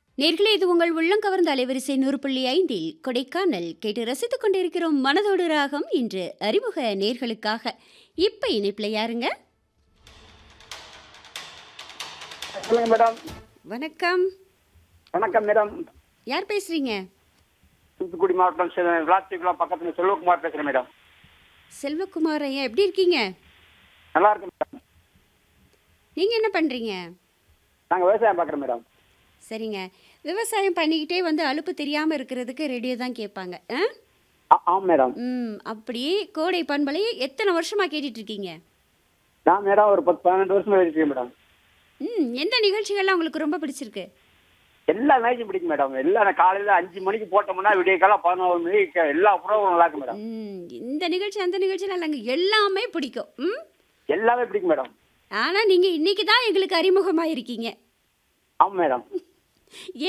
நேர்களே இது உங்கள் உள்ளம் கவர்ந்த அலைவரிசை நூறு புள்ளி ஐந்தில் கொடைக்கானல் கேட்டு ரசித்துக் கொண்டிருக்கிறோம் மனதோடு ராகம் இன்று அறிமுக நேர்களுக்காக இப்ப இணைப்புல யாருங்க சொல்லுங்க மேடம் வணக்கம் வணக்கம் மேடம் யார் பேசுறீங்க தூத்துக்குடி மாவட்டம் சி- விளாத்திக்குளம் பக்கத்துல செல்வகுமார் பேசுறேன் மேடம் செல்வகுமார் ஐயா எப்படி இருக்கீங்க நல்லா இருக்கு மேடம் நீங்க என்ன பண்றீங்க நாங்க விவசாயம் பார்க்குறோம் மேடம் சரிங்க விவசாயம் பண்ணிக்கிட்டே வந்து அலுப்பு தெரியாம இருக்கிறதுக்கு ரேடியோ தான் கேட்பாங்க ஆ? ஆ- ஆமாம் மேடம் ம் அப்படியே கோடை பண்பலை எத்தனை வருஷமா கேட்டுட்டு இருக்கீங்க நான் மேடம் ஒரு பத்து பன்னெண்டு வருஷமா வச்சிருக்கேன் மேடம் ம் எந்த நிகழ்ச்சிகள்லாம் உங்களுக்கு ரொம்ப பிடிச்சிருக்கு எல்லா மேட்சும் பிடிக்கும் மேடம் எல்லா நான் காலையில அஞ்சு மணிக்கு போட்டோம்னா விடிய காலம் பதினோரு மணிக்கு எல்லா ப்ரோக்ராம் நல்லா இருக்கு மேடம் ம் இந்த நிகழ்ச்சி அந்த நிகழ்ச்சி இல்லைங்க எல்லாமே பிடிக்கும் ம் எல்லாமே பிடிக்கும் மேடம் ஆனால் நீங்கள் இன்னைக்கு தான் எங்களுக்கு அறிமுகமாக இருக்கீங்க ஆமாம் மேடம்